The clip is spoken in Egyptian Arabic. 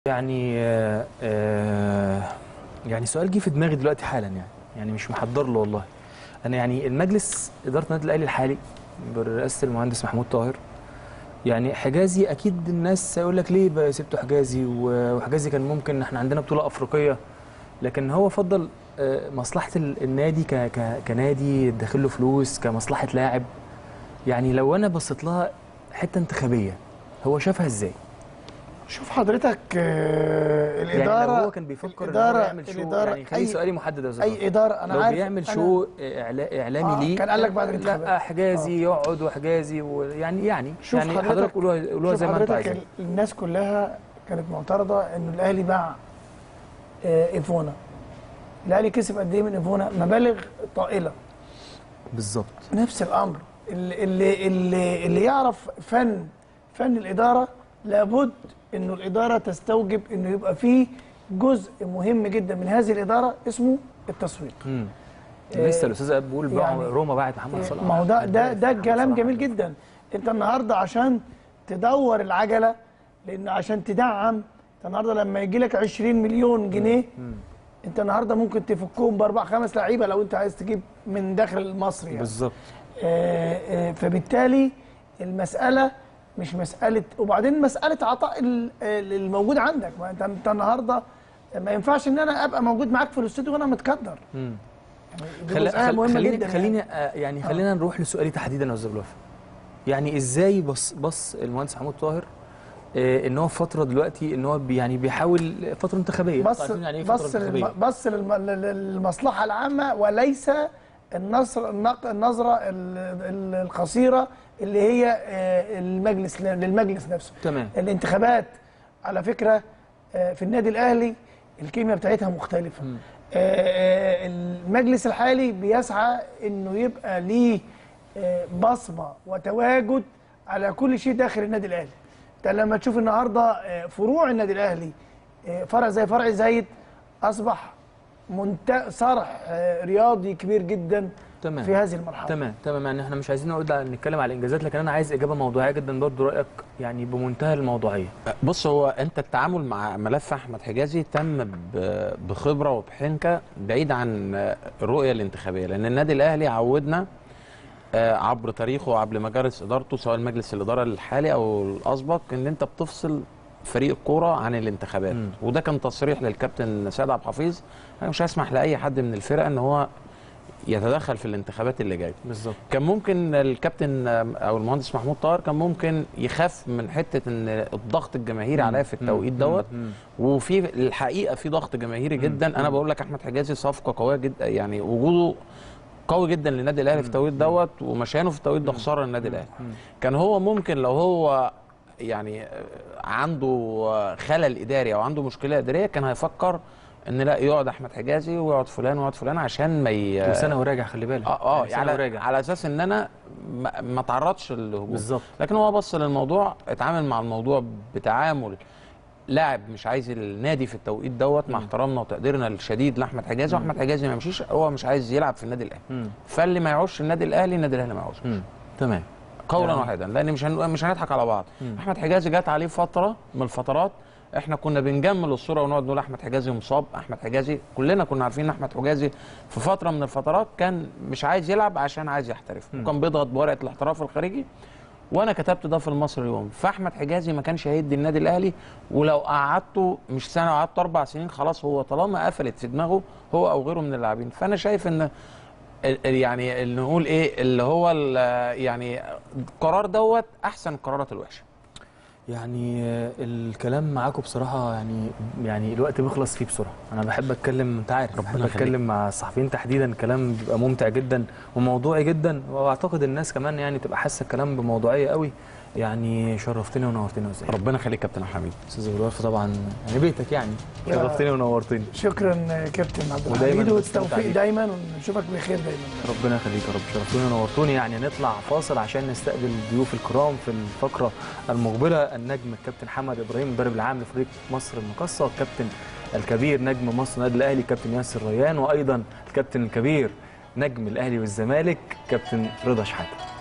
يعني آه، آه، يعني سؤال جه في دماغي دلوقتي حالا يعني يعني مش محضر له والله انا يعني المجلس اداره النادي الاهلي الحالي برئاسه المهندس محمود طاهر يعني حجازي اكيد الناس هيقول لك ليه بقى سبته حجازي و- وحجازي كان ممكن احنا عندنا بطوله افريقيه لكن هو فضل آه، مصلحه ال- النادي ك ك كنادي داخل له فلوس كمصلحه لاعب يعني لو انا بصيت لها حته انتخابيه هو شافها ازاي؟ شوف حضرتك آه، الاداره يعني لو هو كان بيفكر ان هو الاداره يعمل شو الاداره يعني خلي أي- سؤالي محدد يا استاذ اي اداره انا لو عارف بيعمل أنا- شو إعلا- اعلامي آه، ليه كان قال لك بعد الانتخابات. لا حجازي يقعد وحجازي ويعني يعني شوف يعني حضرتك- حضرتك قولوها قولوها شوف زي ما انتوا حضرتك عايزين ال- الناس كلها كانت معترضه انه الاهلي باع آه، ايفونا الاهلي كسب قد ايه من ايفونا مبالغ طائله بالظبط نفس الامر اللي اللي اللي, اللي يعرف فن فن الاداره لابد انه الاداره تستوجب انه يبقى فيه جزء مهم جدا من هذه الاداره اسمه التسويق امم آه، لسه الاستاذ اب بيقول باعوا يعني- روما باعت محمد صلاح ما هو ده ده ده محمد كلام صلاح. جميل جدا انت النهارده عشان تدور العجله لان عشان تدعم انت النهارده لما يجي لك 20 مليون جنيه انت النهارده ممكن تفكهم باربع خمس لعيبه لو انت عايز تجيب من داخل مصر يعني بالظبط آه، آه، فبالتالي المسألة مش مسألة وبعدين مسألة عطاء ال- ال- الموجود عندك ما انت انت النهارده ما ينفعش ان انا ابقى موجود معاك في الاستوديو وانا متقدر امم يعني دي خل... جزئية خل... مهمة خليني جدا خليني يعني. آه، يعني خلينا نروح لسؤالي تحديدا يا استاذ الوفا يعني ازاي بص بص المهندس محمود طاهر آه، ان هو في فتره دلوقتي ان هو بي يعني بيحاول فتره انتخابيه بص عارفين يعني ايه فتره بص للم- انتخابيه بص للم- لل- للمصلحة العامة وليس النصر النق- النظرة ال- ال- القصيرة اللي هي آه، المجلس للمجلس نفسه تمام الانتخابات على فكرة آه، في النادي الأهلي الكيمياء بتاعتها مختلفة مم. آه، آه، المجلس الحالي بيسعى انه يبقى ليه آه، بصمة وتواجد على كل شيء داخل النادي الأهلي انت لما تشوف النهاردة آه، فروع النادي الأهلي آه، فرع زي فرع زايد أصبح منت... صرح آه، رياضي كبير جدا تمام في هذه المرحلة تمام تمام يعني احنا مش عايزين نقول نتكلم على الانجازات لكن انا عايز اجابه موضوعيه جدا برضو رايك يعني بمنتهى الموضوعيه بص هو انت التعامل مع ملف احمد حجازي تم ب- بخبره وبحنكه بعيد عن الرؤيه الانتخابيه لان النادي الاهلي عودنا آه، عبر تاريخه وعبر مجالس ادارته سواء مجلس الاداره الحالي او الاسبق ان انت بتفصل فريق الكوره عن الانتخابات مم. وده كان تصريح للكابتن سيد عبد الحفيظ انا مش هسمح لاي حد من الفرق ان هو يتدخل في الانتخابات اللي جايه بالظبط كان ممكن الكابتن او المهندس محمود طاهر كان ممكن يخاف من حته ان الضغط الجماهيري عليه في التوقيت دوت وفي الحقيقه في ضغط جماهيري جدا انا بقول لك احمد حجازي صفقه قويه جدا يعني وجوده قوي جدا للنادي الاهلي في التوقيت دوت ومشانه في التوقيت ده خساره للنادي الاهلي كان هو ممكن لو هو يعني عنده خلل اداري او عنده مشكله اداريه كان هيفكر ان لا يقعد احمد حجازي ويقعد فلان ويقعد فلان عشان ما ي... كل سنه وراجع خلي بالك اه اه كل سنة على, وراجع على اساس ان انا ما, ما تعرضش للهجوم بالظبط لكن هو بص للموضوع اتعامل مع الموضوع بتعامل لاعب مش عايز النادي في التوقيت دوت مع مم. احترامنا وتقديرنا الشديد لاحمد حجازي مم. واحمد حجازي ما يمشيش هو مش عايز يلعب في النادي الاهلي مم. فاللي ما يعوش النادي الاهلي النادي الاهلي ما يعوش مم. تمام قولا يعني- واحدا لان مش هن... مش هنضحك على بعض مم. احمد حجازي جت عليه فتره من الفترات احنا كنا بنجمل الصوره ونقعد نقول احمد حجازي مصاب احمد حجازي كلنا كنا عارفين ان احمد حجازي في فتره من الفترات كان مش عايز يلعب عشان عايز يحترف مم. وكان بيضغط بورقه الاحتراف الخارجي وانا كتبت ده في المصري اليوم فاحمد حجازي ما كانش هيدي النادي الاهلي ولو قعدته مش سنه قعدت اربع سنين خلاص هو طالما قفلت في دماغه هو او غيره من اللاعبين فانا شايف ان ال- ال- يعني ال- نقول ايه اللي هو ال- يعني القرار دوت احسن القرارات الوحشه يعني آه، الكلام معاكم بصراحه يعني يعني الوقت بيخلص فيه بسرعه انا بحب اتكلم انت عارف ربنا بحب يخليك. اتكلم مع الصحفيين تحديدا كلام بيبقى ممتع جدا وموضوعي جدا واعتقد الناس كمان يعني تبقى حاسه الكلام بموضوعيه قوي يعني شرفتني ونورتني يا استاذ ربنا يخليك كابتن حميد استاذ ابو الوفا طبعا يعني بيتك يعني يا- شرفتني ونورتني شكرا آه، كابتن عبد ودايماً الحميد بستمتع والتوفيق بيك. دايما ونشوفك بخير دايما ربنا يخليك يا رب شرفتوني ونورتوني يعني نطلع فاصل عشان نستقبل ضيوف الكرام في الفقره المقبله النجم الكابتن حمد ابراهيم المدرب العام لفريق مصر المقصه الكابتن الكبير نجم مصر النادي الاهلي كابتن ياسر ريان وايضا الكابتن الكبير نجم الاهلي والزمالك كابتن رضا شحاته